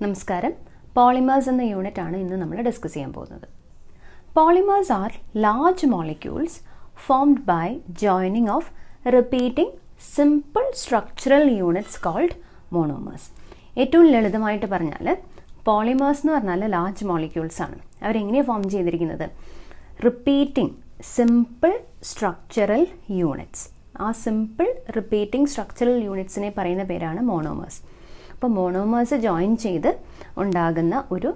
നമസ്കാരം പോളിമേഴ്സ് എന്ന യൂണിറ്റ് ആണ് ഇന്ന് നമ്മൾ ഡിസ്കസ് ചെയ്യാൻ പോകുന്നത് polymers are large molecules formed by joining of repeating simple structural units called monomers ഏറ്റവും ലളിതമായിട്ട് പറഞ്ഞാൽ പോളിമേഴ്സ് എന്ന് പറഞ്ഞാൽ ലാർജ് മോളിക്യൂൾസ് ആണ് അവരെങ്ങനെയാണ് ഫോം ചെയ്തിരിക്കുന്നത് റിപ്പീറ്റിംഗ് സിമ്പിൾ സ്ട്രക്ചറൽ യൂണിറ്റ്സ് ആ സിമ്പിൾ റിപ്പീറ്റിംഗ് സ്ട്രക്ചറൽ യൂണിറ്റ്സിനെ പറയുന്ന പേരാണ് മോണോമേഴ്സ് അപ്പോൾ മോണോമേഴ്സ് ജോയിൻ ചെയ്ത് ഉണ്ടാകുന്ന ഒരു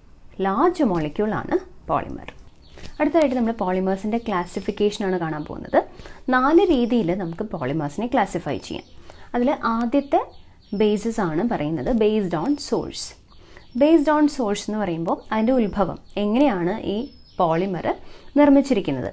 ലാർജ് മോളിക്യൂളാണ് പോളിമർ അടുത്തതായിട്ട് നമ്മൾ പോളിമേഴ്സിൻ്റെ ക്ലാസിഫിക്കേഷനാണ് കാണാൻ പോകുന്നത് നാല് രീതിയിൽ നമുക്ക് പോളിമേഴ്സിനെ ക്ലാസിഫൈ ചെയ്യാം അതിൽ ആദ്യത്തെ ബേസിസ് ആണ് പറയുന്നത് based on source based on source എന്ന് പറയുമ്പോൾ അതിൻ്റെ ഉത്ഭവം എങ്ങനെയാണ് ഈ പോളിമർ നിർമ്മിച്ചിരിക്കുന്നത്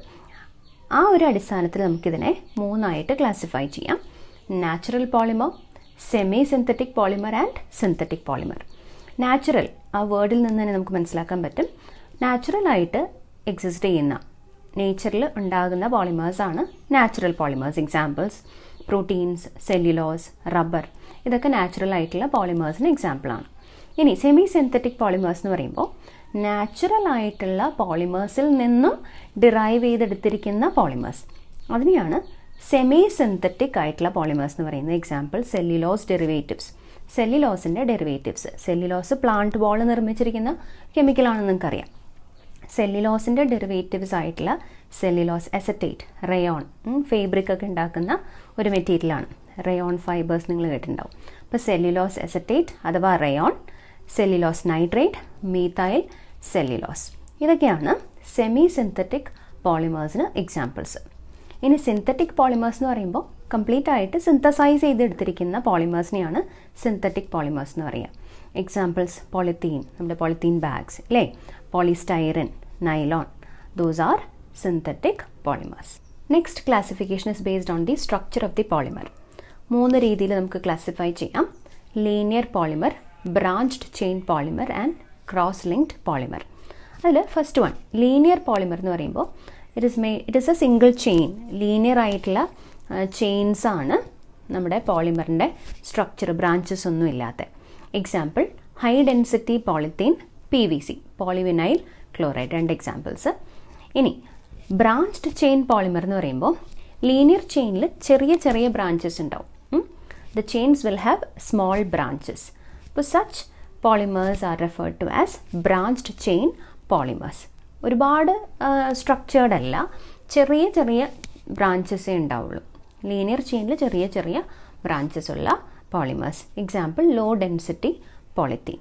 ആ ഒരു അടിസ്ഥാനത്തിൽ നമുക്കിതിനെ മൂന്നായിട്ട് ക്ലാസിഫൈ ചെയ്യാം natural polymer semi synthetic polymer and synthetic polymer natural ആ വേർഡിൽ നിന്ന് തന്നെ നമുക്ക് മനസ്സിലാക്കാൻ പറ്റും നാച്ചുറലായിട്ട് എക്സിസ്റ്റ് ചെയ്യുന്ന നേച്ചറിൽ ഉണ്ടാകുന്ന പോളിമേഴ്സ് ആണ് natural polymers examples proteins cellulose rubber ഇതൊക്കെ നാച്ചുറൽ ആയിട്ടുള്ള പോളിമേഴ്സിന് എക്സാമ്പിളാണ് ഇനി സെമി സിന്തറ്റിക് പോളിമേഴ്സ് എന്ന് പറയുമ്പോൾ നാച്ചുറൽ ആയിട്ടുള്ള പോളിമേഴ്സിൽ നിന്നും ഡിറൈവ് ചെയ്തെടുത്തിരിക്കുന്ന പോളിമേഴ്സ് അതിനെയാണ് സെമി സിന്തറ്റിക് ആയിട്ടുള്ള പോളിമേഴ്സ് എന്ന് പറയുന്നത് എക്സാമ്പിൾ സെല്ലുലോസ് ഡെറിവേറ്റീവ്സ് സെല്ലുലോസിൻ്റെ ഡെറിവേറ്റീവ്സ് സെല്ലുലോസ് പ്ലാന്റ് ബോൾ നിർമ്മിച്ചിരിക്കുന്ന കെമിക്കലാണെന്ന് നിങ്ങൾക്കറിയാം സെല്ലുലോസിൻ്റെ ഡെറിവേറ്റീവ്സ് ആയിട്ടുള്ള സെല്ലുലോസ് എസറ്റേറ്റ് റയോൺ ഫേബ്രിക് ഒക്കെ ഉണ്ടാക്കുന്ന ഒരു മെറ്റീരിയലാണ് റയോൺ ഫൈബേഴ്സ് നിങ്ങൾ കേട്ടിട്ടുണ്ടാവും അപ്പോൾ സെല്ലുലോസ് എസറ്റേറ്റ് അഥവാ rayon cellulose nitrate methyl cellulose ഇതൊക്കെയാണ് സെമി സിന്തറ്റിക് പോളിമേഴ്സിന് എക്സാമ്പിൾസ് ഇനി സിന്തറ്റിക് പോളിമേഴ്സ് എന്ന് പറയുമ്പോൾ കംപ്ലീറ്റ് ആയിട്ട് സിന്തസൈസ് ചെയ്തെടുത്തിരിക്കുന്ന പോളിമേഴ്സിനെയാണ് സിന്തറ്റിക് പോളിമേഴ്സ് എന്ന് പറയുക എക്സാമ്പിൾസ് പോളിത്തീൻ നമ്മുടെ പോളിത്തീൻ ബാഗ്സ് അല്ലേ polystyrene nylon those are synthetic polymers next classification is based on the structure of the polymer മൂന്ന് രീതിയിൽ നമുക്ക് ക്ലാസിഫൈ ചെയ്യാം linear polymer branched chain polymer and cross linked polymer അതിൽ first one linear polymer എന്ന് പറയുമ്പോൾ it is may it is a single chain linear ആയിട്ടുള്ള chains ആണ് നമ്മുടെ പോളിമറിൻ്റെ സ്ട്രക്ചർ ബ്രാഞ്ചസ് ഒന്നും ഇല്ലാത്ത example high density polythene P V C polyvinyl chloride രണ്ട് എക്സാമ്പിൾസ് ഇനി ബ്രാഞ്ച്ഡ് ചെയിൻ പോളിമർ എന്ന് പറയുമ്പോൾ ലീനിയർ ചെയിനിൽ ചെറിയ ചെറിയ ബ്രാഞ്ചസ് ഉണ്ടാവും the chains will have small branches അപ്പോൾ such polymers are referred to as branched chain polymers ഒരുപാട് സ്ട്രക്ചേർഡ് അല്ല ചെറിയ ചെറിയ ബ്രാഞ്ചസേ ഉണ്ടാവുള്ളൂ ലീനിയർ ചെയിനിൽ ചെറിയ ചെറിയ ബ്രാഞ്ചസ് ഉള്ള polymers example low density polythene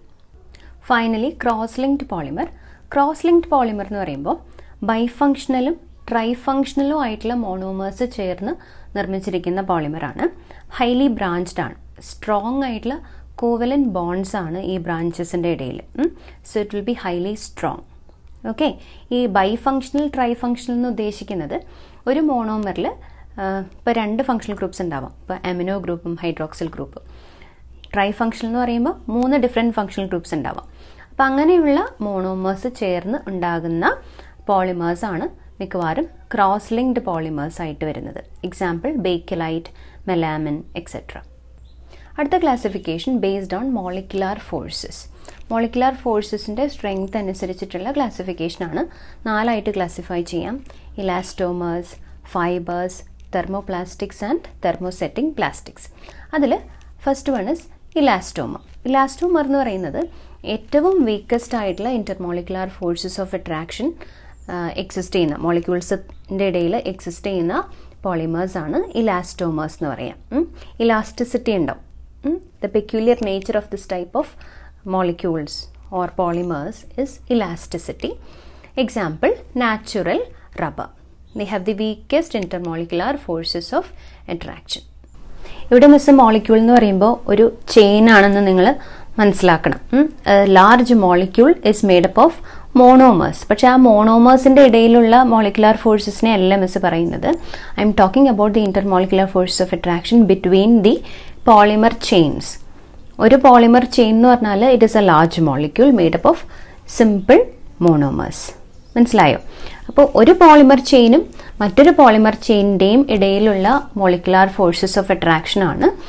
finally cross linked polymer cross linked polymer എന്ന് പറയുമ്പോൾ ബൈഫങ്ഷണലും ട്രൈഫങ്ഷണലും ആയിട്ടുള്ള മോണോമേഴ്സ് ചേർന്ന് നിർമ്മിച്ചിരിക്കുന്ന പോളിമറാണ് ഹൈലി ബ്രാഞ്ച്ഡ് ആണ് സ്ട്രോങ് ആയിട്ടുള്ള കോവലൻ ബോൺസ് ആണ് ഈ ബ്രാഞ്ചസിൻ്റെ ഇടയിൽ so it will be highly strong okay ഈ ബൈഫങ്ഷണൽ ട്രൈഫങ്ഷണൽ എന്ന് ഉദ്ദേശിക്കുന്നത് ഒരു മോണോമറിൽ ഇപ്പോൾ രണ്ട് ഫങ്ഷണൽ ഗ്രൂപ്പ്സ് ഉണ്ടാവാം ഇപ്പോൾ അമിനോ ഗ്രൂപ്പും ഹൈഡ്രോക്സിൽ ഗ്രൂപ്പും ട്രൈ ഫങ്ഷണൽ എന്ന് പറയുമ്പോൾ മൂന്ന് ഡിഫറെൻറ്റ് ഫങ്ഷണൽ ഗ്രൂപ്പ്സ് ഉണ്ടാവാം അപ്പോൾ അങ്ങനെയുള്ള മോണോമേഴ്സ് ചേർന്ന് ഉണ്ടാകുന്ന പോളിമേഴ്സ് ആണ് മിക്കവാറും ക്രോസ് ലിങ്ക്ഡ് പോളിമേഴ്സ് ആയിട്ട് വരുന്നത് എക്സാമ്പിൾ ബേക്കലൈറ്റ് മെലാമിൻ എക്സെട്ര അടുത്ത classification based on molecular forces molecular ഫോഴ്സസിൻ്റെ സ്ട്രെങ്ത് അനുസരിച്ചിട്ടുള്ള ക്ലാസിഫിക്കേഷനാണ് നാലായിട്ട് ക്ലാസിഫൈ ചെയ്യാം elastomers fibres thermoplastics and thermosetting plastics അതിൽ first one is elastomer elastomer എന്ന് പറയുന്നത് ഏറ്റവും വീക്കസ്റ്റ് ആയിട്ടുള്ള intermolecular forces of attraction exist ചെയ്യുന്ന മോളിക്യൂൾസിൻ്റെ ഇടയിൽ എക്സിസ്റ്റ് ചെയ്യുന്ന പോളിമേഴ്സ് ആണ് ഇലാസ്റ്റോമേഴ്സ് എന്ന് പറയാം ഇലാസ്റ്റിസിറ്റി ഉണ്ടാവും the peculiar nature of this type of molecules or polymers is elasticity. Example, natural rubber. They have the weakest intermolecular forces of attraction. ഇവിടെ miss molecule എന്ന് പറയുമ്പോൾ ഒരു ചെയിൻ ആണെന്ന് നിങ്ങൾ മനസ്സിലാക്കണം large molecule is made up of monomers പക്ഷെ ആ മോണോമേഴ്സിൻ്റെ ഇടയിലുള്ള മോളിക്കുലാർ ഫോഴ്സസിനെ അല്ല മിസ് പറയുന്നത് I am talking about the intermolecular forces of attraction between the polymer chains ഒരു പോളിമർ ചെയിൻ എന്ന് പറഞ്ഞാൽ it is a large molecule made up of simple monomers മനസ്സിലായോ അപ്പോൾ ഒരു പോളിമർ ചെയിനും മറ്റൊരു പോളിമർ ചെയിനിൻ്റെയും ഇടയിലുള്ള മോളിക്കുലാർ ഫോഴ്സസ് ഓഫ് അട്രാക്ഷൻ ആണ്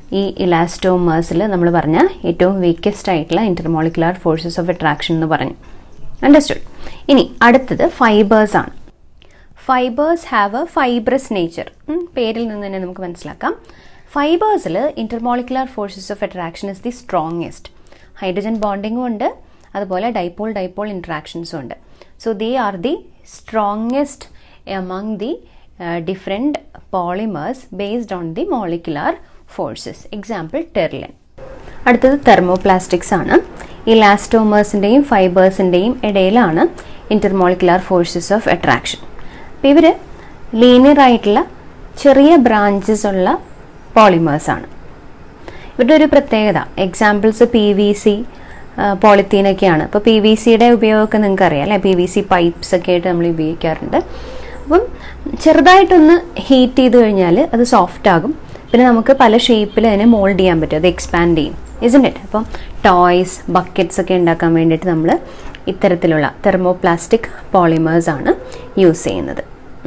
ഈ ഇലാസ്റ്റോമേഴ്സിൽ നമ്മൾ പറഞ്ഞ ഏറ്റവും വീക്കസ്റ്റ് ആയിട്ടുള്ള ഇന്റർമോളിക്കുലാർ ഫോഴ്സസ് ഓഫ് അട്രാക്ഷൻ എന്ന് പറഞ്ഞു അണ്ടർസ്റ്റുഡ് ഇനി അടുത്തത് ഫൈബേഴ്സ് ആണ് fibres have a fibrous nature പേരിൽ നിന്ന് തന്നെ നമുക്ക് മനസ്സിലാക്കാം ഫൈബേഴ്സിൽ intermolecular forces of attraction is the strongest hydrogen ബോണ്ടിങ്ങും ഉണ്ട് അതുപോലെ ഡൈപോൾ ഡൈപോൾ ഇൻട്രാക്ഷൻസും ഉണ്ട് so they are the strongest among the different polymers based on the molecular forces example terylene അടുത്തത് തെർമോപ്ലാസ്റ്റിക്സ് ആണ് ഇലാസ്റ്റോമേഴ്സിൻ്റെയും ഫൈബേഴ്സിൻ്റെയും ഇടയിലാണ് ഇന്റർമോളിക്കുലാർ ഫോഴ്സസ് ഓഫ് അട്രാക്ഷൻ അപ്പോൾ ഇവർ ലീനിയർ ആയിട്ടുള്ള ചെറിയ ബ്രാഞ്ചസ് ഉള്ള പോളിമേഴ്സ് ആണ് ഇവരുടെ ഒരു പ്രത്യേകത എക്സാമ്പിൾസ് പി വി സി പോളിത്തീനൊക്കെയാണ് അപ്പോൾ പി വി സിയുടെ ഉപയോഗമൊക്കെ നിങ്ങൾക്ക് അറിയാം അല്ലേ പി വി സി പൈപ്പ്സ് ഒക്കെ ആയിട്ട് നമ്മൾ ഉപയോഗിക്കാറുണ്ട് അപ്പം ചെറുതായിട്ടൊന്ന് ഹീറ്റ് ചെയ്ത് കഴിഞ്ഞാൽ അത് സോഫ്റ്റ് ആകും പിന്നെ നമുക്ക് പല ഷേപ്പിൽ അതിനെ മോൾഡ് ചെയ്യാൻ പറ്റും അത് എക്സ്പാൻഡ് ചെയ്യും ഇസിൻ ഇറ്റ് അപ്പം ടോയ്സ് ബക്കറ്റ്സ് ഒക്കെ ഉണ്ടാക്കാൻ വേണ്ടിയിട്ട് നമ്മൾ ഇത്തരത്തിലുള്ള തെർമോപ്ലാസ്റ്റിക് പോളിമേഴ്സ് ആണ് യൂസ് ചെയ്യുന്നത്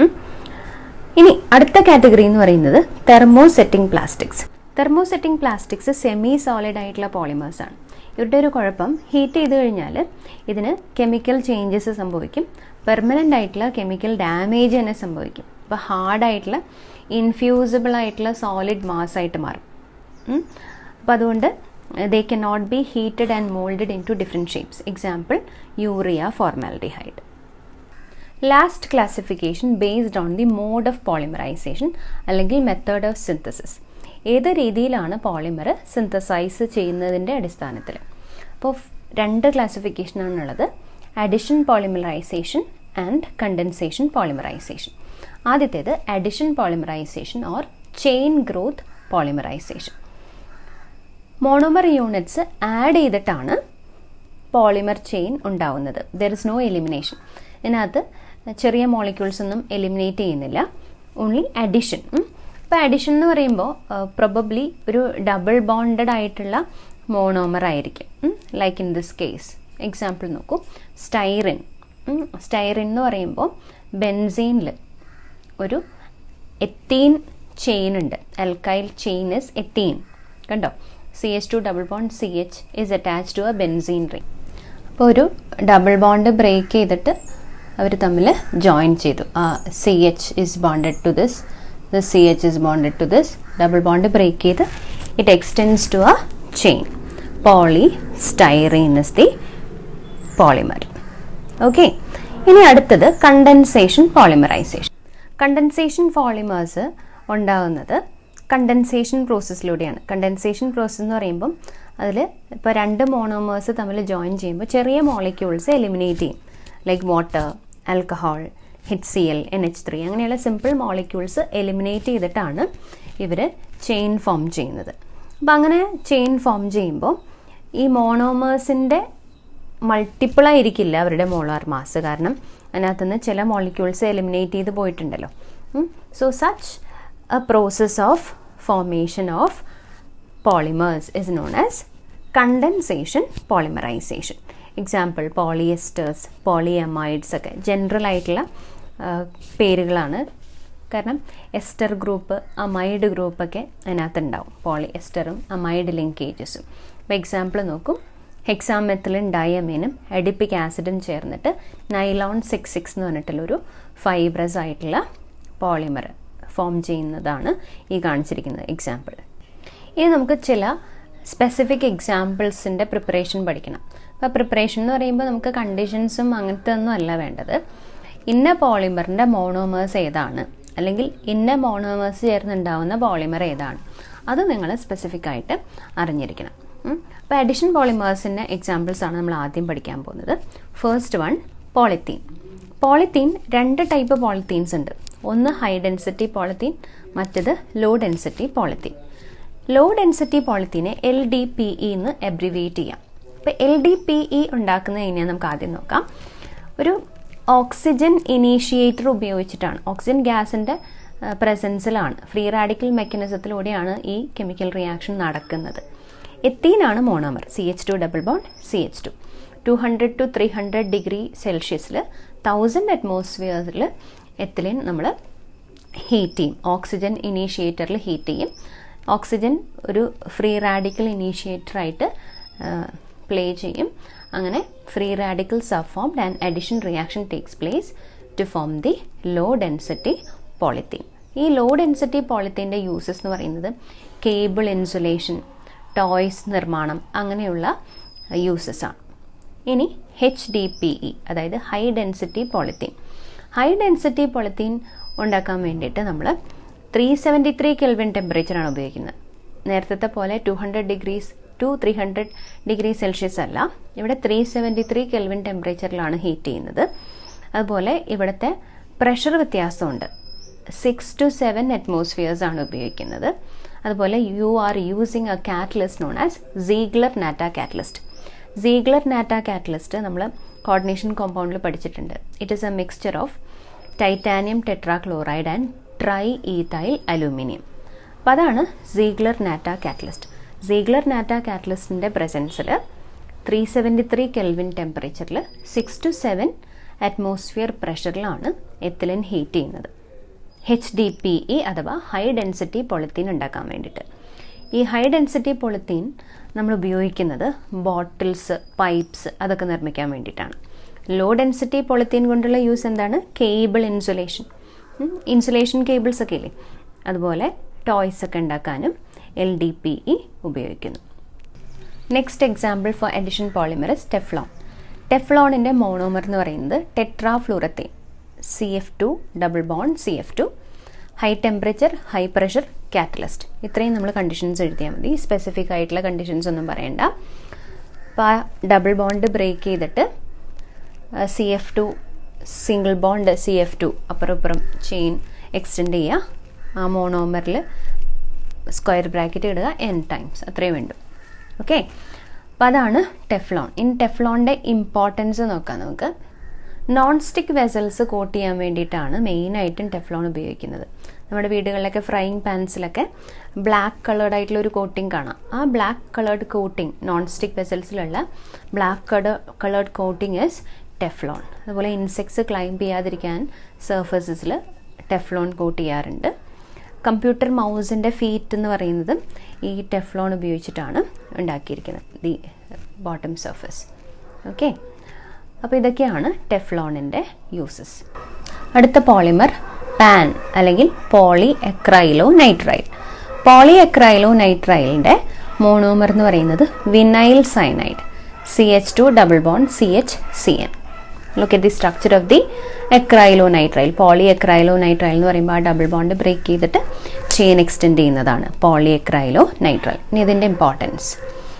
ഇനി അടുത്ത കാറ്റഗറി എന്ന് പറയുന്നത് thermosetting plastics thermosetting plastics semi solid ആയിട്ടുള്ള പോളിമേഴ്സ് ആണ് ഇവരുടെ ഒരു കുഴപ്പം ഹീറ്റ് ചെയ്ത് കഴിഞ്ഞാൽ ഇതിന് കെമിക്കൽ ചേഞ്ചസ് സംഭവിക്കും പെർമനൻ്റ് ആയിട്ടുള്ള കെമിക്കൽ ഡാമേജ് തന്നെ സംഭവിക്കും അപ്പോൾ ഹാർഡായിട്ടുള്ള ഇൻഫ്യൂസിബിൾ ആയിട്ടുള്ള സോളിഡ് മാസ് ആയിട്ട് മാറും അപ്പോൾ അതുകൊണ്ട് they can not be heated and moulded into different shapes example urea formaldehyde last classification based on the mode of polymerization അല്ലെങ്കിൽ മെത്തേഡ് ഓഫ് സിന്തസിസ് ഏത് രീതിയിലാണ് പോളിമർ സിന്തസൈസ് ചെയ്യുന്നതിൻ്റെ അടിസ്ഥാനത്തിൽ അപ്പോൾ രണ്ട് ക്ലാസിഫിക്കേഷനാണുള്ളത് addition polymerization and condensation polymerization ആദ്യത്തേത് addition polymerization or chain growth polymerization monomer units add ചെയ്തിട്ടാണ് പോളിമർ ചെയിൻ ഉണ്ടാവുന്നത് ദർ ഇസ് നോ എലിമിനേഷൻ ഇതിനകത്ത് ചെറിയ മോളിക്യൂൾസ് ഒന്നും എലിമിനേറ്റ് ചെയ്യുന്നില്ല ഓൺലി അഡിഷൻ ഇപ്പോൾ അഡിഷൻ എന്ന് പറയുമ്പോൾ പ്രൊബബ്ലി ഒരു ഡബിൾ ബോണ്ടഡ് ആയിട്ടുള്ള മോണോമർ ആയിരിക്കും like in this case example നോക്കൂ സ്റ്റൈറിൻ സ്റ്റൈറിൻ എന്ന് പറയുമ്പോൾ ബെൻസീനിൽ ഒരു എത്തീൻ ചെയിൻ ഉണ്ട് അൽക്കൈൽ ചെയിൻ ഇസ് എത്തീൻ കണ്ടോ C H two double bond C H is attach to a benzene ring അപ്പോൾ ഒരു ഡബിൾ ബോണ്ട് ബ്രേക്ക് ചെയ്തിട്ട് അവർ തമ്മിൽ ജോയിൻ ചെയ്തു ആ C H is bonded to this the C H is bonded to this double bond break ചെയ്ത് it extends to a chain polystyrene is the polymer okay ഇനി അടുത്തത് condensation polymerization condensation polymers ഉണ്ടാകുന്നത് condensation പ്രോസസ്സിലൂടെയാണ് condensation process എന്ന് പറയുമ്പം അതിൽ ഇപ്പോൾ രണ്ട് മോണോമേഴ്സ് തമ്മിൽ ജോയിൻ ചെയ്യുമ്പോൾ ചെറിയ മോളിക്യൂൾസ് എലിമിനേറ്റ് ചെയ്യും like water alcohol H C L N H three അങ്ങനെയുള്ള സിമ്പിൾ മോളിക്യൂൾസ് എലിമിനേറ്റ് ചെയ്തിട്ടാണ് ഇവർ ചെയിൻ ഫോം ചെയ്യുന്നത് അപ്പം അങ്ങനെ ചെയിൻ ഫോം ചെയ്യുമ്പോൾ ഈ മോണോമേഴ്സിൻ്റെ മൾട്ടിപ്പിൾ ആയിരിക്കില്ല അവരുടെ മോളാർ മാസ് കാരണം അതിനകത്തുനിന്ന് ചില മോളിക്യൂൾസ് എലിമിനേറ്റ് ചെയ്ത് പോയിട്ടുണ്ടല്ലോ so such a process of formation of polymers is known as condensation polymerization example polyesters polyamides ഒക്കെ ജനറൽ ആയിട്ടുള്ള പേരുകളാണ് കാരണം എസ്റ്റർ ഗ്രൂപ്പ് അമൈഡ് ഗ്രൂപ്പൊക്കെ അതിനകത്ത് ഉണ്ടാവും പോളി എസ്റ്ററും അമൈഡ് ലിങ്കേജസും അപ്പോൾ എക്സാമ്പിൾ നോക്കും ഹെക്സാമെത്തിലിൻ ഡയമീനും എഡിപ്പിക് ആസിഡും ചേർന്നിട്ട് നൈലോൺ സിക്സ് സിക്സ് എന്ന് പറഞ്ഞിട്ടുള്ളൊരു ഫൈബ്രസ് ആയിട്ടുള്ള പോളിമർ ഫോം ചെയ്യുന്നതാണ് ഈ കാണിച്ചിരിക്കുന്നത് എക്സാമ്പിൾ ഇനി നമുക്ക് ചില സ്പെസിഫിക് എക്സാമ്പിൾസിൻ്റെ പ്രിപ്പറേഷൻ പഠിക്കണം അപ്പോൾ പ്രിപ്പറേഷൻ എന്ന് പറയുമ്പോൾ നമുക്ക് കണ്ടീഷൻസും അങ്ങനത്തെ ഒന്നും അല്ല വേണ്ടത് ഇന്ന പോളിമറിൻ്റെ മോണോമേഴ്സ് ഏതാണ് അല്ലെങ്കിൽ ഇന്ന മോണോമേഴ്സ് ചേർന്നുണ്ടാവുന്ന പോളിമർ ഏതാണ് അത് നിങ്ങൾ സ്പെസിഫിക് ആയിട്ട് അറിഞ്ഞിരിക്കണം അപ്പോൾ അഡിഷൻ പോളിമേഴ്സിൻ്റെ എക്സാമ്പിൾസ് ആണ് നമ്മൾ ആദ്യം പഠിക്കാൻ പോകുന്നത് ഫസ്റ്റ് വൺ പോളിത്തീൻ പോളിത്തീൻ രണ്ട് ടൈപ്പ് പോളിത്തീൻസ് ഉണ്ട് ഒന്ന് ഹൈ ഡെൻസിറ്റി പോളിത്തീൻ മറ്റത് low density polythene low density പോളിത്തീനെ എൽ ഡി പി ഇ എന്ന് എബ്രിവേറ്റ് ചെയ്യാം അപ്പോൾ എൽ ഡി പി ഇ ഉണ്ടാക്കുന്നത് എങ്ങനെയാണ് നമുക്ക് ആദ്യം നോക്കാം ഒരു ഓക്സിജൻ ഇനീഷ്യേറ്റർ ഉപയോഗിച്ചിട്ടാണ് ഓക്സിജൻ ഗ്യാസിൻ്റെ പ്രസൻസിലാണ് ഫ്രീ റാഡിക്കൽ മെക്കാനിസത്തിലൂടെയാണ് ഈ കെമിക്കൽ റിയാക്ഷൻ നടക്കുന്നത് എത്തീനാണ് monomer C H two double bond C H two two hundred to three hundred degree സെൽഷ്യസിൽ തൗസൻഡ് അറ്റ്മോസ്ഫിയറിൽ എത്തിലിൻ നമ്മൾ ഹീറ്റ് ചെയ്യും ഓക്സിജൻ ഇനീഷ്യേറ്ററിൽ ഹീറ്റ് ചെയ്യും ഓക്സിജൻ ഒരു ഫ്രീ റാഡിക്കൽ ഇനീഷ്യേറ്ററായിട്ട് പ്ലേ ചെയ്യും അങ്ങനെ free radicals are formed and addition reaction takes place to form the low density polythene ഈ ലോ ഡെൻസിറ്റി പോളിത്തീൻ്റെ യൂസസ് എന്ന് പറയുന്നത് കേബിൾ ഇൻസുലേഷൻ ടോയ്സ് നിർമ്മാണം അങ്ങനെയുള്ള യൂസസ് ആണ് ഇനി എച്ച് ഡി പി ഇ അതായത് high density polythene high density polythene ഉണ്ടാക്കാൻ വേണ്ടിയിട്ട് നമ്മൾ ത്രീ സെവൻറ്റി ത്രീ കെൽവിൻ ടെമ്പറേച്ചറാണ് ഉപയോഗിക്കുന്നത് നേരത്തെ പോലെ two hundred degrees to three hundred degree Celsius അല്ല ഇവിടെ ത്രീ സെവൻറ്റി ത്രീ കെൽവിൻ ടെമ്പറേച്ചറിലാണ് ഹീറ്റ് ചെയ്യുന്നത് അതുപോലെ ഇവിടുത്തെ പ്രഷർ വ്യത്യാസമുണ്ട് സിക്സ് ടു സെവൻ അറ്റ്മോസ്ഫിയേഴ്സ് ആണ് ഉപയോഗിക്കുന്നത് അതുപോലെ you are using a catalyst known as Ziegler Natta catalyst Ziegler Natta catalyst നമ്മൾ കോർഡിനേഷൻ കോമ്പൗണ്ടിൽ പഠിച്ചിട്ടുണ്ട് it is a mixture of titanium tetrachloride and triethyl aluminium അപ്പോൾ അതാണ് Ziegler Natta catalyst Ziegler Natta കാറ്റലിസ്റ്റിൻ്റെ പ്രസൻസിൽ ത്രീ സെവൻറ്റി ത്രീ കെൽവിൻ ടെമ്പറേച്ചറിൽ six to seven atmosphere പ്രഷറിലാണ് ethylene heat ചെയ്യുന്നത് എച്ച് ഡി പി ഇ അഥവാ ഹൈ ഡെൻസിറ്റി പൊളിത്തീൻ ഉണ്ടാക്കാൻ വേണ്ടിയിട്ട് ഈ ഹൈ ഡെൻസിറ്റി പൊളിത്തീൻ നമ്മൾ ഉപയോഗിക്കുന്നത് ബോട്ടിൽസ് പൈപ്സ് അതൊക്കെ നിർമ്മിക്കാൻ വേണ്ടിയിട്ടാണ് ലോ ഡെൻസിറ്റി പൊളിത്തീൻ കൊണ്ടുള്ള യൂസ് എന്താണ് കേബിൾ ഇൻസുലേഷൻ ഇൻസുലേഷൻ കേബിൾസ് ഒക്കെ ഇല്ലേ അതുപോലെ ടോയ്സ് ഒക്കെ ഉണ്ടാക്കാനും എൽ ഡി പി ഇ ഉപയോഗിക്കുന്നു next example for addition polymer is Teflon ടെഫ്ലോണിൻ്റെ മോണോമർ എന്ന് പറയുന്നത് tetrafluoroethene C F two double bond C F two high temperature high pressure catalyst ഇത്രയും നമ്മൾ കണ്ടീഷൻസ് എഴുതിയാൽ മതി സ്പെസിഫിക് ആയിട്ടുള്ള കണ്ടീഷൻസ് ഒന്നും പറയണ്ട അപ്പോൾ ആ ഡബിൾ ബോണ്ട് ബ്രേക്ക് ചെയ്തിട്ട് C F two single bond C F two അപ്പുറം ഇപ്പുറം ചെയിൻ എക്സ്റ്റെൻഡ് ചെയ്യുക ആ മോണോമറിൽ സ്ക്വയർ ബ്രാക്കറ്റ് ഇടുക എൻ ടൈംസ് അത്രയും വേണ്ടു ഓക്കെ അപ്പോൾ അതാണ് ടെഫ്ലോൺ ഇൻ ടെഫ്ലോണിൻ്റെ ഇമ്പോർട്ടൻസ് നോക്കാം നമുക്ക് നോൺ സ്റ്റിക്ക് വെസൽസ് കോട്ട് ചെയ്യാൻ വേണ്ടിയിട്ടാണ് മെയിനായിട്ടും ടെഫ്ലോൺ ഉപയോഗിക്കുന്നത് നമ്മുടെ വീടുകളിലൊക്കെ ഫ്രൈയിങ് പാൻസിലൊക്കെ ബ്ലാക്ക് കളേർഡ് ആയിട്ടുള്ള ഒരു കോട്ടിങ് കാണാം ആ black coloured coating non stick വെസൽസിലുള്ള black colour coloured coating is Teflon അതുപോലെ ഇൻസെക്ട്സ് ക്ലൈംബ് ചെയ്യാതിരിക്കാൻ സർഫസസിൽ ടെഫ്ലോൺ കോട്ട് ചെയ്യാറുണ്ട് കമ്പ്യൂട്ടർ മൗസിൻ്റെ ഫീറ്റ് എന്ന് പറയുന്നത് ഈ ടെഫ്ലോൺ ഉപയോഗിച്ചിട്ടാണ് ഉണ്ടാക്കിയിരിക്കുന്നത് ദി ബോട്ടം സർഫസ് ഓക്കെ അപ്പോൾ ഇതൊക്കെയാണ് ടെഫ്ലോണിൻ്റെ യൂസസ് അടുത്ത പോളിമർ പാൻ അല്ലെങ്കിൽ പോളി എക്രൈലോ നൈട്രൈൽ പോളി എക്രൈലോ നൈട്രൈലിൻ്റെ മോണോമർ എന്ന് പറയുന്നത് vinyl cyanide C H two double bond C H C N look at the structure of the എക്രൈലോ nitrile poly polyacrylonitrile എന്ന് പറയുമ്പോൾ ആ ഡബിൾ ബോണ്ട് ബ്രേക്ക് ചെയ്തിട്ട് ചെയിൻ എക്സ്റ്റെൻഡ് ചെയ്യുന്നതാണ് പോളി എക്രൈലോ നൈട്രൈൽ ഇനി ഇതിൻ്റെ ഇമ്പോർട്ടൻസ്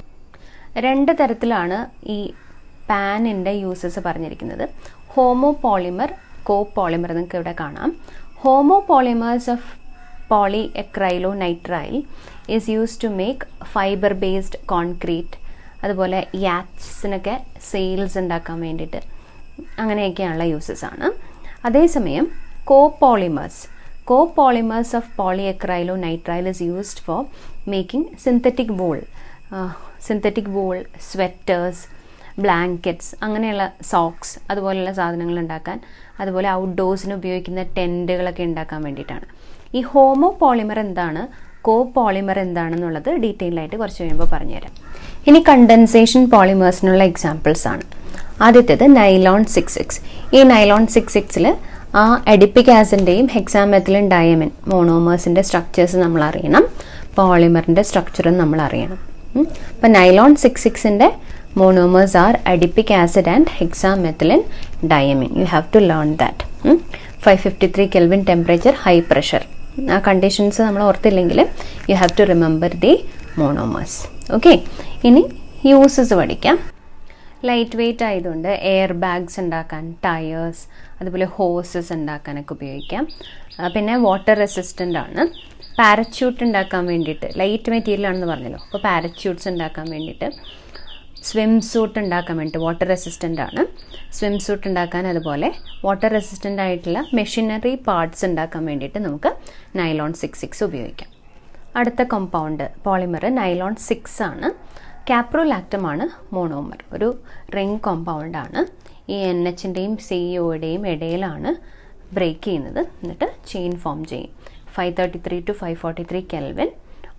രണ്ട് തരത്തിലാണ് ഈ പാനിൻ്റെ യൂസസ് പറഞ്ഞിരിക്കുന്നത് ഹോമോ പോളിമർ കോ പോളിമർ നിങ്ങൾക്ക് ഇവിടെ കാണാം homo homopolymers of polyacrylonitrile is use to make fibre based concrete അതുപോലെ യാറ്റ്സിനൊക്കെ സെയിൽസ് ഉണ്ടാക്കാൻ വേണ്ടിയിട്ട് അങ്ങനെയൊക്കെയുള്ള യൂസസ് ആണ് അതേസമയം copolymers copolymers of polyacrylonitrile is used for making synthetic wool synthetic wool sweaters blankets അങ്ങനെയുള്ള socks അതുപോലെയുള്ള സാധനങ്ങൾ ഉണ്ടാക്കാൻ അതുപോലെ ഔട്ട്ഡോഴ്സിന് ഉപയോഗിക്കുന്ന ടെൻറ്റുകളൊക്കെ ഉണ്ടാക്കാൻ വേണ്ടിയിട്ടാണ് ഈ ഹോമോ പോളിമർ എന്താണ് കോ പോളിമർ എന്താണെന്നുള്ളത് ഡീറ്റെയിൽ ആയിട്ട് കുറച്ച് കഴിയുമ്പോൾ പറഞ്ഞുതരാം ഇനി കണ്ടൻസേഷൻ പോളിമേഴ്സിനുള്ള എക്സാമ്പിൾസ് ആണ് ആദ്യത്തേത് നൈലോൺ സിക്സ് സിക്സ് ഈ നൈലോൺ സിക്സ് സിക്സിൽ ആ എഡിപ്പിക് ആസിൻ്റെയും ഹെക്സാമെത്തിലും ഡയമൻ മോണോമേഴ്സിൻ്റെ സ്ട്രക്ചേഴ്സ് നമ്മൾ അറിയണം പോളിമറിൻ്റെ സ്ട്രക്ചറും നമ്മൾ അറിയണം അപ്പം നൈലോൺ സിക്സ് സിക്സിൻ്റെ monomers are adipic acid and hexamethylene diamine you have to learn that hmm? 553 kelvin temperature high pressure ആ കണ്ടീഷൻസ് നമ്മൾ ഓർത്തില്ലെങ്കിൽ you have to remember the monomers okay ഇനി യൂസസ് പഠിക്കാം ലൈറ്റ് വെയ്റ്റ് ആയതുകൊണ്ട് എയർ ബാഗ്സ് ഉണ്ടാക്കാൻ tyres അതുപോലെ hoses ഉണ്ടാക്കാനൊക്കെ ഉപയോഗിക്കാം പിന്നെ വാട്ടർ റെസിസ്റ്റൻ്റ് ആണ് പാരച്യൂട്ട് ഉണ്ടാക്കാൻ വേണ്ടിയിട്ട് ലൈറ്റ് മെറ്റീരിയൽ ആണെന്ന് പറഞ്ഞല്ലോ അപ്പോൾ പാരച്യൂട്ട്സ് ഉണ്ടാക്കാൻ വേണ്ടിയിട്ട് സ്വിം സൂട്ട് ഉണ്ടാക്കാൻ വേണ്ടിയിട്ട് വാട്ടർ റെസിസ്റ്റൻ്റ് ആണ് സ്വിം സൂട്ട് ഉണ്ടാക്കാൻ അതുപോലെ വാട്ടർ റെസിസ്റ്റൻ്റ് ആയിട്ടുള്ള മെഷീനറി പാർട്സ് ഉണ്ടാക്കാൻ വേണ്ടിയിട്ട് നമുക്ക് നൈലോൺ സിക്സ് സിക്സ് ഉപയോഗിക്കാം അടുത്ത കോമ്പൗണ്ട് പോളിമർ നൈലോൺ സിക്സ് ആണ് കാപ്രോലാക്റ്റമാണ് മോണോമർ ഒരു റിംഗ് കോമ്പൗണ്ടാണ് ഈ എൻ എച്ചിൻ്റെയും സി ഒയുടെയും ഇടയിലാണ് ബ്രേക്ക് ചെയ്യുന്നത് എന്നിട്ട് ചെയിൻ ഫോം ചെയ്യും five thirty three to five forty three kelvin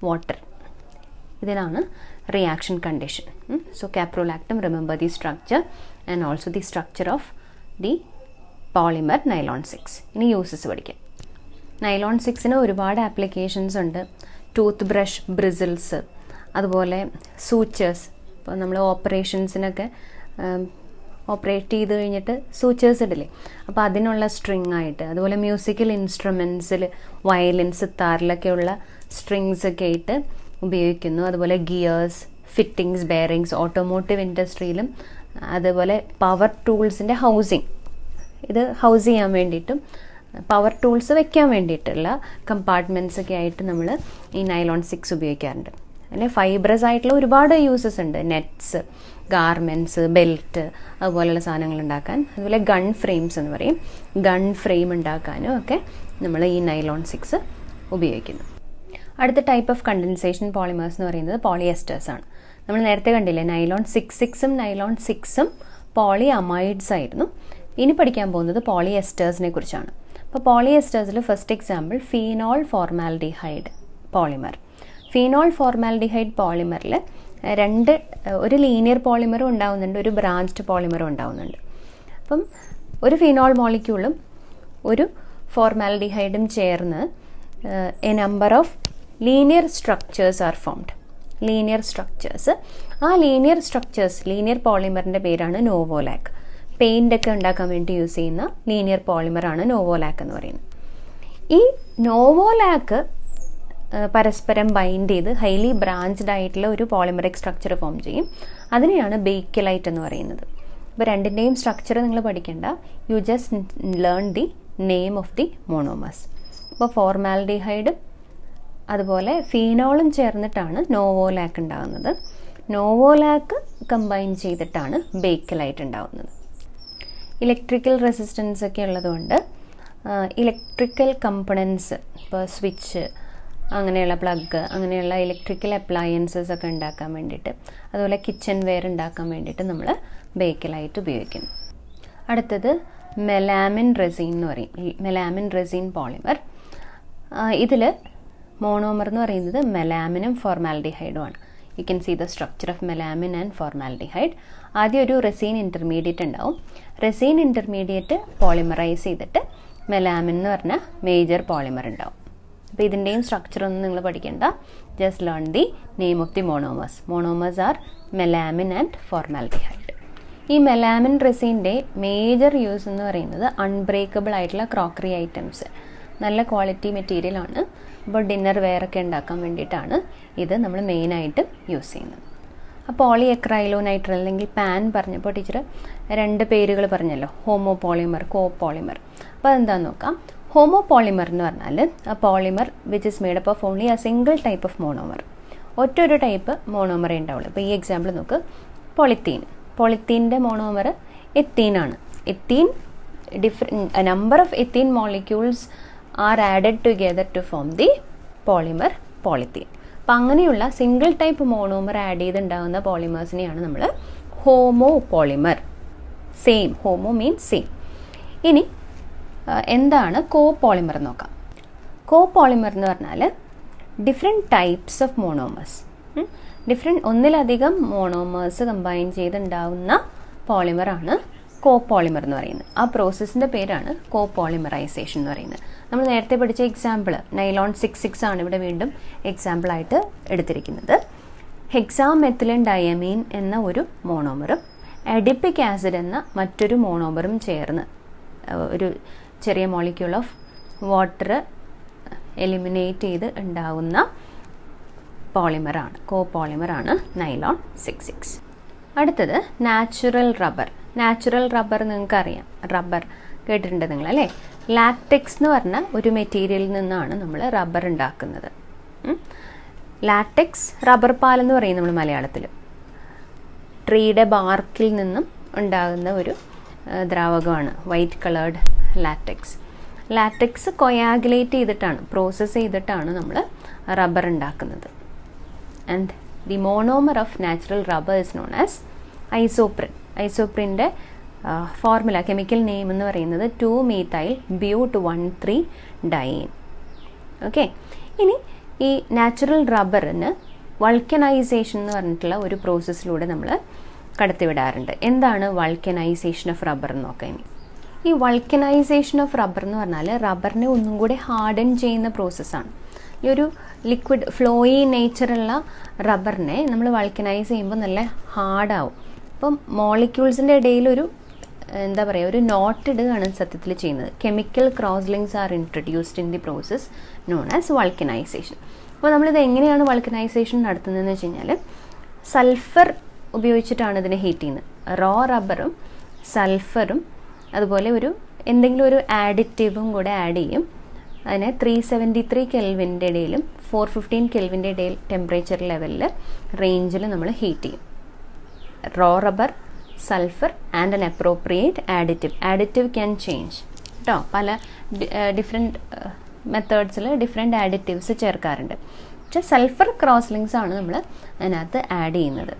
water ഇതിനാണ് reaction condition so caprolactam remember the structure and also the structure of the polymer nylon six ഇനി uses പഠിക്കാം nylon സിക്സിന് ഒരുപാട് applications ഉണ്ട് tooth brush bristles അതുപോലെ സൂച്ചേഴ്സ് ഇപ്പോൾ നമ്മൾ ഓപ്പറേഷൻസിനൊക്കെ operate ചെയ്ത് കഴിഞ്ഞിട്ട് സൂച്ചേഴ്സ് ഇടില്ലേ അപ്പോൾ അതിനുള്ള സ്ട്രിങ് ആയിട്ട് അതുപോലെ മ്യൂസിക്കൽ ഇൻസ്ട്രുമെൻസിൽ വയലിൻ സിത്താറിലൊക്കെയുള്ള സ്ട്രിങ്സ് ഒക്കെ ആയിട്ട് ഉപയോഗിക്കുന്നു അതുപോലെ ഗിയേഴ്സ് ഫിറ്റിങ്സ് ബെയറിങ്സ് ഓട്ടോമോട്ടീവ് ഇൻഡസ്ട്രിയിലും അതുപോലെ പവർ ടൂൾസിൻ്റെ ഹൗസിങ് ഇത് ഹൗസ് ചെയ്യാൻ വേണ്ടിയിട്ടും പവർ ടൂൾസ് വെക്കാൻ വേണ്ടിയിട്ടുള്ള കമ്പാർട്ട്മെൻറ്റ്സ് ഒക്കെ ആയിട്ട് നമ്മൾ ഈ നൈലോൺ സിക്സ് ഉപയോഗിക്കാറുണ്ട് അതിൽ ഫൈബ്രസ് ആയിട്ടുള്ള ഒരുപാട് യൂസസ് ഉണ്ട് നെറ്റ്സ് ഗാർമെൻറ്റ്സ് ബെൽറ്റ് അതുപോലെയുള്ള സാധനങ്ങൾ ഉണ്ടാക്കാൻ അതുപോലെ ഗൺ ഫ്രെയിംസ് എന്ന് പറയും ഗൺ ഫ്രെയിം ഉണ്ടാക്കാനും ഒക്കെ നമ്മൾ ഈ നൈലോൺ സിക്സ് ഉപയോഗിക്കുന്നു അടുത്ത ടൈപ്പ് ഓഫ് കണ്ടൻസേഷൻ പോളിമേഴ്സ് എന്ന് പറയുന്നത് പോളിയസ്റ്റേഴ്സ് ആണ് നമ്മൾ നേരത്തെ കണ്ടില്ലേ നൈലോൺ സിക്സ് സിക്സും നൈലോൺ സിക്സും പോളി അമൈഡ്സ് ആയിരുന്നു ഇനി പഠിക്കാൻ പോകുന്നത് പോളിയസ്റ്റേഴ്സിനെ കുറിച്ചാണ് അപ്പോൾ പോളിയസ്റ്റേഴ്സിൽ first example phenol formaldehyde polymer phenol formaldehyde പോളിമറിൽ രണ്ട് ഒരു ലീനിയർ പോളിമറും ഉണ്ടാവുന്നുണ്ട് ഒരു ബ്രാഞ്ച്ഡ് പോളിമറും ഉണ്ടാവുന്നുണ്ട് അപ്പം ഒരു ഫീനോൾ മോളിക്യൂളും ഒരു ഫോർമാൽഡിഹൈഡും ചേർന്ന് a number of linear structures are formed linear structures ആ ലീനിയർ സ്ട്രക്ചേഴ്സ് ലീനിയർ പോളിമറിൻ്റെ പേരാണ് നോവോലാക്ക് പെയിൻ്റ് ഒക്കെ ഉണ്ടാക്കാൻ വേണ്ടി യൂസ് ചെയ്യുന്ന ലീനിയർ പോളിമറാണ് നോവോലാക്ക് എന്ന് പറയുന്നത് ഈ നോവോലാക്ക് പരസ്പരം ബൈൻഡ് ചെയ്ത് ഹൈലി ബ്രാഞ്ച്ഡ് ആയിട്ടുള്ള ഒരു പോളിമറിക് സ്ട്രക്ചർ ഫോം ചെയ്യും അതിനെയാണ് ബേക്കലൈറ്റ് എന്ന് പറയുന്നത് അപ്പോൾ രണ്ടിൻ്റെയും സ്ട്രക്ചർ നിങ്ങൾ പഠിക്കേണ്ട you just learn the name of the monomers അപ്പോൾ ഫോർമാൽഡിഹൈഡും അതുപോലെ ഫീനോളും ചേർന്നിട്ടാണ് നോവോലാക്ക് ഉണ്ടാകുന്നത് നോവോലാക്ക് കമ്പൈൻ ചെയ്തിട്ടാണ് ബേക്കലൈറ്റ് ഉണ്ടാകുന്നത് ഇലക്ട്രിക്കൽ റെസിസ്റ്റൻസ് ഒക്കെ ഉള്ളതുകൊണ്ട് ഇലക്ട്രിക്കൽ കമ്പണൻസ് ഇപ്പോൾ സ്വിച്ച് അങ്ങനെയുള്ള പ്ലഗ് അങ്ങനെയുള്ള ഇലക്ട്രിക്കൽ അപ്ലയൻസസ് ഒക്കെ ഉണ്ടാക്കാൻ വേണ്ടിയിട്ട് അതുപോലെ കിച്ചൺ വെയർ ഉണ്ടാക്കാൻ വേണ്ടിയിട്ട് നമ്മൾ ബേക്കലായിട്ട് ഉപയോഗിക്കുന്നു അടുത്തത് മെലാമിൻ റെസീൻ എന്ന് പറയും മെലാമിൻ റെസീൻ പോളിമർ ഇതിൽ മോണോമർ എന്ന് പറയുന്നത് മെലാമിനും ഫോർമാൽഡിഹൈഡും ആണ് you can see the structure of melamine and formaldehyde ആദ്യം ഒരു റെസീൻ ഇൻ്റർമീഡിയറ്റ് ഉണ്ടാവും റെസീൻ ഇൻ്റർമീഡിയറ്റ് പോളിമറൈസ് ചെയ്തിട്ട് മെലാമിൻ എന്ന് പറഞ്ഞ മേജർ പോളിമർ ഉണ്ടാവും അപ്പോൾ ഇതിൻ്റെയും സ്ട്രക്ചർ ഒന്നും നിങ്ങൾ പഠിക്കേണ്ട just learn the name of the monomers monomers are melamine and formaldehyde ഈ മെലാമിൻ റെസീൻ്റെ മേജർ യൂസ് എന്ന് പറയുന്നത് അൺബ്രേക്കബിൾ ആയിട്ടുള്ള ക്രോക്കറി ഐറ്റംസ് നല്ല ക്വാളിറ്റി മെറ്റീരിയൽ ആണ് അപ്പോൾ ഡിന്നർ വെയർ ഒക്കെ ഉണ്ടാക്കാൻ വേണ്ടിയിട്ടാണ് ഇത് നമ്മൾ മെയിനായിട്ട് യൂസ് ചെയ്യുന്നത് അപ്പോൾ പോളി എക്രൈലോ നൈട്രൽ അല്ലെങ്കിൽ പാൻ പറഞ്ഞപ്പോൾ ടീച്ചർ രണ്ട് പേരുകൾ പറഞ്ഞല്ലോ ഹോമോ പോളിമർ കോ പോളിമർ അപ്പോൾ അതെന്താണെന്ന് നോക്കാം ഹോമോ പോളിമർ എന്ന് പറഞ്ഞാൽ ആ polymer which is made up of only a single type of monomer ഒറ്റൊരു ടൈപ്പ് മോണോമറേ ഉണ്ടാവുള്ളൂ ഇപ്പോൾ ഈ എക്സാമ്പിൾ നോക്ക് പോളിത്തീൻ പോളിത്തീൻ്റെ മോണോമർ എത്തീനാണ് ethene different number of ethene molecules are added together to form the polymer polythene അപ്പം അങ്ങനെയുള്ള സിംഗിൾ ടൈപ്പ് മോണോമർ ആഡ് ചെയ്തുണ്ടാകുന്ന പോളിമേഴ്സിനെയാണ് നമ്മൾ homopolymer same homo means same ഇനി എന്താണ് കോ പോളിമർ നോക്കാം കോ പോളിമർ എന്ന് പറഞ്ഞാൽ different types of monomers different ഒന്നിലധികം മോണോമേഴ്സ് കമ്പൈൻ ചെയ്തുണ്ടാവുന്ന പോളിമറാണ് കോ പോളിമർ എന്ന് പറയുന്നത് ആ പ്രോസസ്സിൻ്റെ പേരാണ് കോ പോളിമറൈസേഷൻ എന്ന് പറയുന്നത് നമ്മൾ നേരത്തെ പഠിച്ച എക്സാമ്പിൾ നൈലോൺ സിക്സ് സിക്സ് ആണ് ഇവിടെ വീണ്ടും എക്സാമ്പിളായിട്ട് എടുത്തിരിക്കുന്നത് ഹെക്സാമെത്തിലിൻ ഡയമീൻ എന്ന ഒരു മോണോമറും അഡിപ്പിക് ആസിഡ് എന്ന മറ്റൊരു മോണോമറും ചേർന്ന് ഒരു ചെറിയ മോളിക്യൂൾ ഓഫ് വാട്ടർ എലിമിനേറ്റ് ചെയ്ത് ഉണ്ടാവുന്ന പോളിമറാണ് കോ പോളിമറാണ് നൈലോൺ സിക്സ് സിക്സ് അടുത്തത് നാച്ചുറൽ റബ്ബർ നാച്ചുറൽ റബ്ബർ നിങ്ങൾക്ക് അറിയാം റബ്ബർ കേട്ടിട്ടുണ്ട് നിങ്ങൾ അല്ലേ ലാറ്റക്സ് എന്ന് പറഞ്ഞ ഒരു മെറ്റീരിയലിൽ നിന്നാണ് നമ്മൾ റബ്ബർ ഉണ്ടാക്കുന്നത് ലാറ്റക്സ് റബ്ബർ പാൽ എന്ന് പറയും നമ്മൾ മലയാളത്തിൽ ട്രീയുടെ ബാർക്കിൽ നിന്നും ഉണ്ടാകുന്ന ഒരു ദ്രാവകമാണ് white coloured latex latex coagulate ചെയ്തിട്ടാണ് പ്രോസസ്സ് ചെയ്തിട്ടാണ് നമ്മൾ റബ്ബർ ഉണ്ടാക്കുന്നത് and the monomer of natural rubber is known as isoprene ഐസോപ്രിൻ്റെ ഫോർമുല കെമിക്കൽ നെയിം എന്ന് പറയുന്നത് two methyl but one three diene okay ഇനി ഈ നാച്ചുറൽ റബ്ബറിന് വൾക്കനൈസേഷൻ എന്ന് പറഞ്ഞിട്ടുള്ള ഒരു പ്രോസസ്സിലൂടെ നമ്മൾ കടത്തിവിടാറുണ്ട് എന്താണ് വൾക്കനൈസേഷൻ ഓഫ് റബ്ബർ എന്ന് നോക്കാം ഇനി ഈ വൾക്കനൈസേഷൻ ഓഫ് റബ്ബർ എന്ന് പറഞ്ഞാൽ റബ്ബറിനെ ഒന്നും കൂടി ഹാർഡൻ ചെയ്യുന്ന പ്രോസസ്സാണ് ഈ ഒരു ലിക്വിഡ് ഫ്ലോയി നേച്ചറുള്ള റബ്ബറിനെ നമ്മൾ വൾക്കനൈസ് ചെയ്യുമ്പോൾ നല്ല ഹാർഡാവും അപ്പം മോളിക്യൂൾസിൻ്റെ ഇടയിലൊരു എന്താ പറയുക ഒരു നോട്ട് ഇടുകയാണ് സത്യത്തിൽ ചെയ്യുന്നത് chemical cross links are introduced in the process known as vulcanisation അപ്പോൾ നമ്മളിത് എങ്ങനെയാണ് വൾക്കനൈസേഷൻ നടത്തുന്നതെന്ന് വെച്ച് കഴിഞ്ഞാൽ സൾഫർ ഉപയോഗിച്ചിട്ടാണ് ഇതിനെ ഹീറ്റ് ചെയ്യുന്നത് റോ റബ്ബറും സൾഫറും അതുപോലെ ഒരു എന്തെങ്കിലും ഒരു ആഡിറ്റീവും കൂടെ ആഡ് ചെയ്യും അതിനെ ത്രീ സെവൻറ്റി ത്രീ കെൽവിൻ്റെ ഇടയിലും ഫോർ ഫിഫ്റ്റീൻ കെൽവിൻ്റെ ഇടയിൽ ടെമ്പറേച്ചർ ലെവലിൽ റേഞ്ചിൽ നമ്മൾ ഹീറ്റ് ചെയ്യും raw rubber sulphur and an appropriate additive additive can change കേട്ടോ പല ഡിഫറെൻറ്റ് മെത്തേഡ്സിൽ ഡിഫറെൻറ്റ് ആഡിറ്റീവ്സ് ചേർക്കാറുണ്ട് പക്ഷേ സൾഫർ ക്രോസ് ലിങ്ക്സ് ആണ് നമ്മൾ അതിനകത്ത് ആഡ് ചെയ്യുന്നത്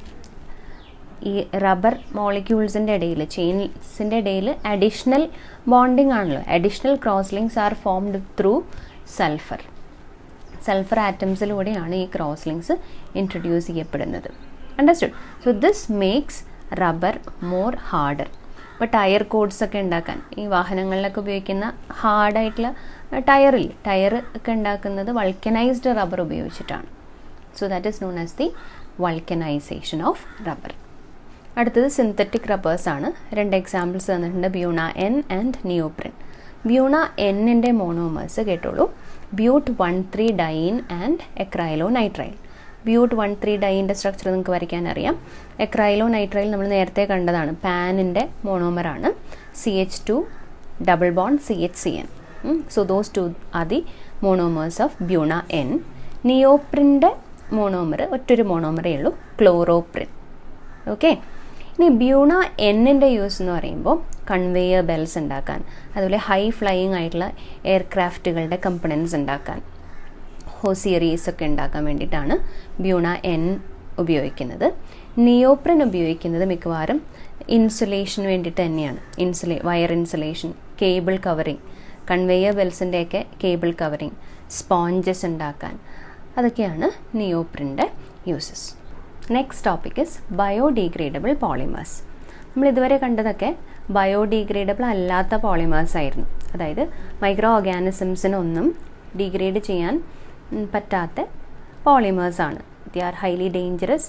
ഈ റബ്ബർ മോളിക്യൂൾസിൻ്റെ ഇടയിൽ ചെയിൻസിൻ്റെ ഇടയിൽ അഡീഷണൽ ബോണ്ടിങ് ആണല്ലോ additional cross links are formed through sulphur sulphur ആറ്റംസിലൂടെയാണ് ഈ ക്രോസ് ലിങ്ക്സ് ഇൻട്രൊഡ്യൂസ് ചെയ്യപ്പെടുന്നത് understood so this makes rubber more harder ഇപ്പോൾ ടയർ കോഡ്സ് ഒക്കെ ഉണ്ടാക്കാൻ ഈ വാഹനങ്ങളിലൊക്കെ ഉപയോഗിക്കുന്ന ഹാർഡായിട്ടുള്ള ടയറിൽ ടയർ ഒക്കെ ഉണ്ടാക്കുന്നത് വൾക്കനൈസ്ഡ് റബ്ബർ ഉപയോഗിച്ചിട്ടാണ് so that is known as the vulcanisation of rubber അടുത്തത് സിന്തറ്റിക് റബ്ബേഴ്സ് ആണ് രണ്ട് എക്സാമ്പിൾസ് തന്നിട്ടുണ്ട് Buna N and neoprene Buna എന്നിൻ്റെ മോണോമേഴ്സ് കേട്ടോളൂ but one three diene and acrylonitrile but one three ഡൈൻ്റെ സ്ട്രക്ചർ നിങ്ങൾക്ക് വരയ്ക്കാൻ അറിയാം എക്രൈലോ നൈട്രൈൽ നമ്മൾ നേരത്തെ കണ്ടതാണ് പാനിൻ്റെ മോണോമറാണ് C H two double bond C H C N so those two are the monomers of Buna N നിയോപ്രിൻ്റെ മോണോമർ ഒറ്റൊരു മോണോമറേ ഉള്ളൂ ക്ലോറോപ്രിൻ ഓക്കെ ഇനി ബ്യൂണ എന്നിൻ്റെ യൂസ് എന്ന് പറയുമ്പോൾ കൺവെയർ ബെൽസ് ഉണ്ടാക്കാൻ അതുപോലെ ഹൈ ഫ്ലൈയിങ് ആയിട്ടുള്ള എയർക്രാഫ്റ്റുകളുടെ കമ്പണൻസ് ഉണ്ടാക്കാൻ ഹോസിയറീസ് ഒക്കെ ഉണ്ടാക്കാൻ വേണ്ടിയിട്ടാണ് ബ്യൂണ എൻ ഉപയോഗിക്കുന്നത് നിയോപ്രിൻ ഉപയോഗിക്കുന്നത് മിക്കവാറും ഇൻസുലേഷന് വേണ്ടിയിട്ട് തന്നെയാണ് ഇൻസുലേ wire insulation cable covering conveyor ബെൽസിൻ്റെയൊക്കെ കേബിൾ കവറിങ് സ്പോഞ്ചസ് ഉണ്ടാക്കാൻ അതൊക്കെയാണ് നിയോപ്രിൻ്റെ uses next topic is biodegradable polymers നമ്മൾ ഇതുവരെ കണ്ടതൊക്കെ ബയോഡീഗ്രേഡബിൾ അല്ലാത്ത പോളിമേഴ്സ് ആയിരുന്നു അതായത് മൈക്രോ ഓർഗാനിസംസിനൊന്നും ഡീഗ്രേഡ് ചെയ്യാൻ പറ്റാത്ത പോളിമേഴ്സ് ആണ് they are highly dangerous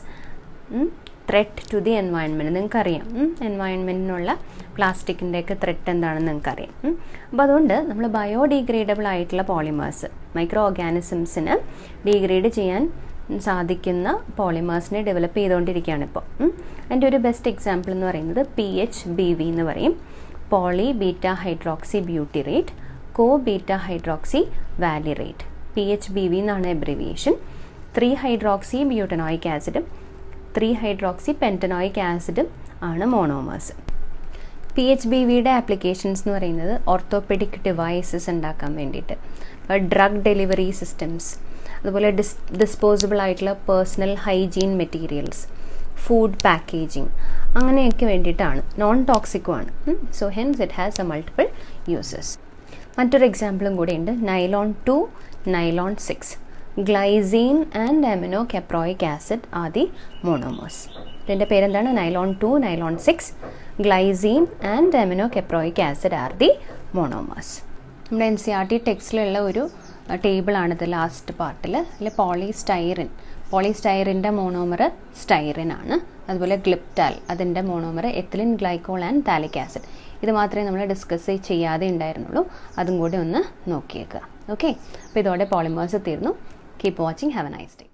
threat to the environment നിങ്ങൾക്കറിയാം എൻവയൺമെൻറ്റിനുള്ള പ്ലാസ്റ്റിക്കിൻ്റെയൊക്കെ ത്രെറ്റ് എന്താണെന്ന് നിങ്ങൾക്കറിയാം അപ്പോൾ അതുകൊണ്ട് നമ്മൾ ബയോഡീഗ്രേഡബിൾ ആയിട്ടുള്ള പോളിമേഴ്സ് മൈക്രോ ഓർഗാനിസംസിന് ഡീഗ്രേഡ് ചെയ്യാൻ സാധിക്കുന്ന പോളിമേഴ്സിനെ ഡെവലപ്പ് ചെയ്തുകൊണ്ടിരിക്കുകയാണ് ഇപ്പോൾ അതിൻ്റെ ഒരു ബെസ്റ്റ് എക്സാമ്പിൾ എന്ന് പറയുന്നത് പി എച്ച് ബി വി എന്ന് പറയും poly beta hydroxy butyrate co beta hydroxy valerate P H B V എന്നാണ് എബ്രിവിയേഷൻ ത്രീ ഹൈഡ്രോക്സി ബ്യൂട്ടനോയിക് ആസിഡും ത്രീ ഹൈഡ്രോക്സി പെൻറ്റനോയിക് ആസിഡും ആണ് മോണോമേഴ്സ് പി എച്ച് ബി വിയുടെ ആപ്ലിക്കേഷൻസ് എന്ന് പറയുന്നത് ഓർത്തോപെഡിക് ഡിവൈസസ് ഉണ്ടാക്കാൻ വേണ്ടിയിട്ട് ഡ്രഗ് ഡെലിവറി സിസ്റ്റംസ് അതുപോലെ ഡിസ് ഡിസ്പോസിബിൾ ആയിട്ടുള്ള personal hygiene materials food packaging അങ്ങനെയൊക്കെ വേണ്ടിയിട്ടാണ് നോൺ ടോക്സിക്കും ആണ് so hence it has a multiple uses മറ്റൊരു എക്സാമ്പിളും കൂടി ഉണ്ട് nylon two nylon six glycine and amino caproic acid are the monomers ഇതിൻ്റെ പേരെന്താണ് nylon two nylon six glycine and amino caproic acid are the monomers നമ്മുടെ N C R T ടെക്സ്റ്റിലുള്ള ഒരു ടേബിളാണിത് ലാസ്റ്റ് പാർട്ടിൽ അതിൽ പോളിസ്റ്റൈറിൻ പോളിസ്റ്റൈറിൻ്റെ മോണോമർ സ്റ്റൈറിൻ ആണ് അതുപോലെ ഗ്ലിപ്റ്റാൽ അതിൻ്റെ monomer ethylene glycol and phthalic acid ഇത് മാത്രമേ നമ്മൾ ഡിസ്കസ് ചെയ്യാതെ ഉണ്ടായിരുന്നുള്ളൂ അതും കൂടി ഒന്ന് നോക്കിയേക്കുക ഓക്കെ അപ്പോൾ ഇതോടെ പോളിമേഴ്സ് തീർന്നു keep watching have a nice day